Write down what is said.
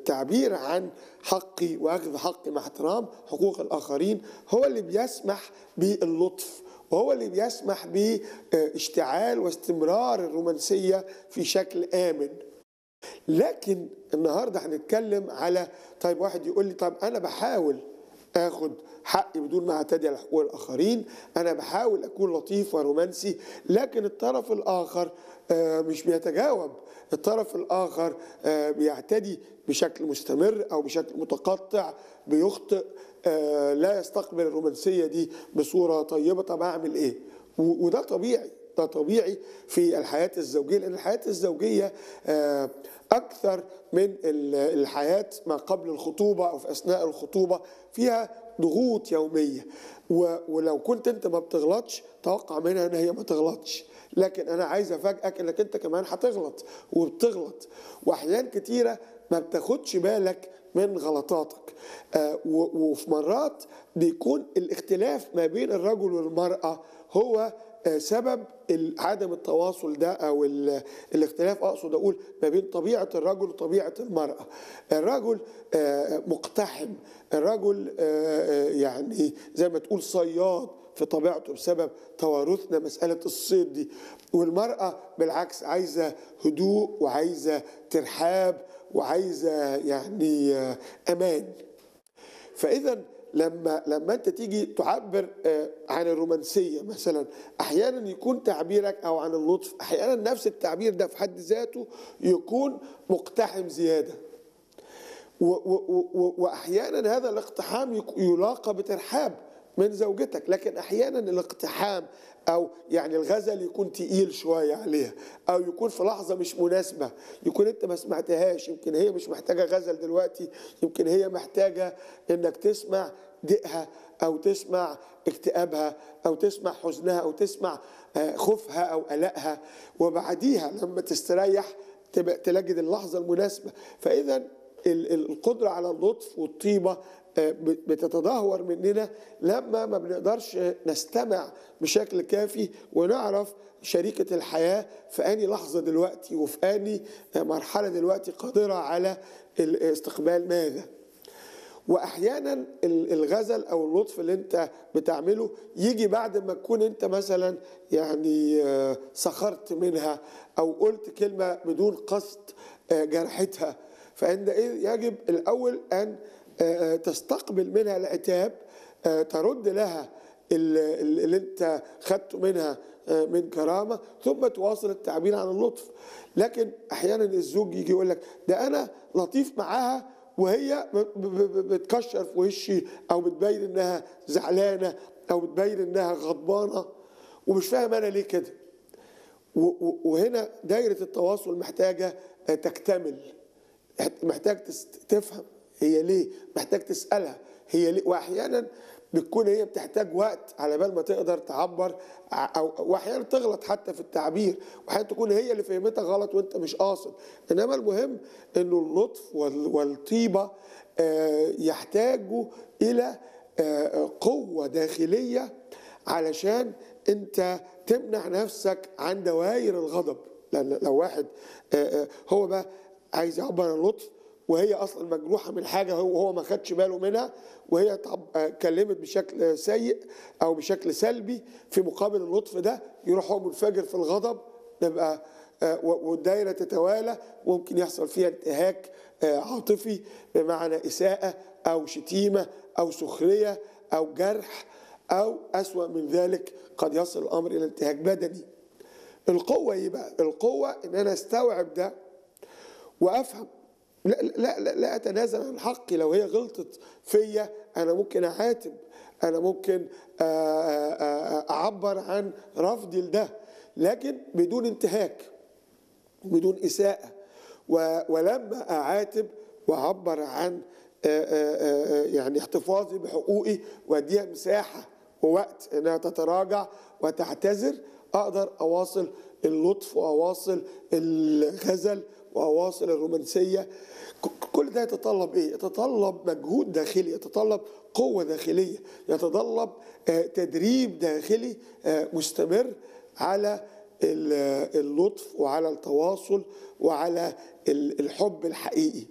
التعبير عن حقي واخذ حقي مع احترام حقوق الاخرين هو اللي بيسمح باللطف وهو اللي بيسمح باشتعال واستمرار الرومانسيه في شكل امن لكن النهارده هنتكلم على طيب واحد يقول لي طب انا بحاول اخد حقي بدون ما اعتدي على حقوق الاخرين انا بحاول اكون لطيف ورومانسي لكن الطرف الاخر آه، مش بيتجاوب الطرف الاخر آه، بيعتدي بشكل مستمر او بشكل متقطع بيخطئ آه، لا يستقبل الرومانسيه دي بصوره طيبه طب اعمل ايه و- وده طبيعي ده طبيعي في الحياة الزوجية لأن الحياة الزوجية آه، أكثر من ال- الحياة ما قبل الخطوبة أو في أثناء الخطوبة فيها ضغوط يومية و- ولو كنت أنت ما بتغلطش توقع منها أن هي ما تغلطش لكن أنا عايز أفاجئك أنك أنت كمان هتغلط وبتغلط وأحيان كتيرة ما بتاخدش بالك من غلطاتك آه، و- وفي مرات بيكون الاختلاف ما بين الرجل والمرأة هو آه، سبب ال- عدم التواصل ده او ال- الاختلاف اقصد اقول ما بين طبيعه الرجل وطبيعه المراه. الرجل آه، مقتحم، الرجل آه، آه، يعني زي ما تقول صياد في طبيعته بسبب توارثنا مساله الصيد دي والمراه بالعكس عايزه هدوء وعايزه ترحاب وعايزه يعني آه، امان. فاذا لما لما انت تيجي تعبر آه، عن الرومانسيه مثلا احيانا يكون تعبيرك او عن اللطف احيانا نفس التعبير ده في حد ذاته يكون مقتحم زياده و- و- و- واحيانا هذا الاقتحام يك- يلاقى بترحاب من زوجتك لكن احيانا الاقتحام او يعني الغزل يكون تقيل شويه عليها او يكون في لحظه مش مناسبه يكون انت ما سمعتهاش يمكن هي مش محتاجه غزل دلوقتي يمكن هي محتاجه انك تسمع ضيقها او تسمع اكتئابها او تسمع حزنها او تسمع آه، خوفها او قلقها وبعديها لما تستريح تبقى تلاقي اللحظه المناسبه فاذا ال- ال- القدرة على اللطف والطيبة آه، ب- بتتدهور مننا لما ما بنقدرش نستمع بشكل كافي ونعرف شريكة الحياة في أني لحظة دلوقتي وفي أني آه، مرحلة دلوقتي قادرة على ال- استقبال ماذا واحيانا ال- الغزل او اللطف اللي انت بتعمله يجي بعد ما تكون انت مثلا يعني آه، سخرت منها او قلت كلمه بدون قصد آه، جرحتها فعندئذ يجب الاول ان آه، آه، تستقبل منها العتاب آه، ترد لها ال- ال- اللي انت خدته منها آه، من كرامه ثم تواصل التعبير عن اللطف لكن احيانا الزوج يجي يقول لك ده انا لطيف معاها وهي ب- ب- ب- بتكشر في وشي او بتبين انها زعلانه او بتبين انها غضبانه ومش فاهم انا ليه كده و- و- وهنا دايره التواصل محتاجه آه، تكتمل محتاج تس- تفهم هي ليه محتاج تسالها هي ليه واحيانا بتكون هي بتحتاج وقت على بال ما تقدر تعبر ع- او واحيانا تغلط حتى في التعبير واحيانا تكون هي اللي فهمتها غلط وانت مش قاصد انما المهم انه اللطف وال- والطيبه آه، يحتاجوا الى آه، قوه داخليه علشان انت تمنع نفسك عن دوائر الغضب لان لو واحد آه، آه، هو بقى عايز يعبر عن اللطف وهي اصلا مجروحه من حاجه هو هو ما خدش باله منها وهي طب آه، كلمت بشكل سيء او بشكل سلبي في مقابل اللطف ده يروح هو منفجر في الغضب نبقى آه، و- والدايره تتوالى وممكن يحصل فيها انتهاك آه، عاطفي بمعنى اساءه او شتيمه او سخريه او جرح او اسوا من ذلك قد يصل الامر الى انتهاك بدني القوه ايه بقى القوه ان انا استوعب ده وافهم لا لا لا, لا اتنازل عن حقي لو هي غلطت فيا انا ممكن اعاتب انا ممكن آه، آه، آه، اعبر عن رفضي لده لكن بدون انتهاك بدون اساءه و- ولما اعاتب واعبر عن آه، آه، آه، يعني احتفاظي بحقوقي واديها مساحه ووقت انها تتراجع وتعتذر اقدر اواصل اللطف واواصل الغزل واواصل الرومانسيه ك- كل ده يتطلب ايه؟ يتطلب مجهود داخلي، يتطلب قوه داخليه، يتطلب آه، تدريب داخلي آه، مستمر على ال- اللطف وعلى التواصل وعلى ال- الحب الحقيقي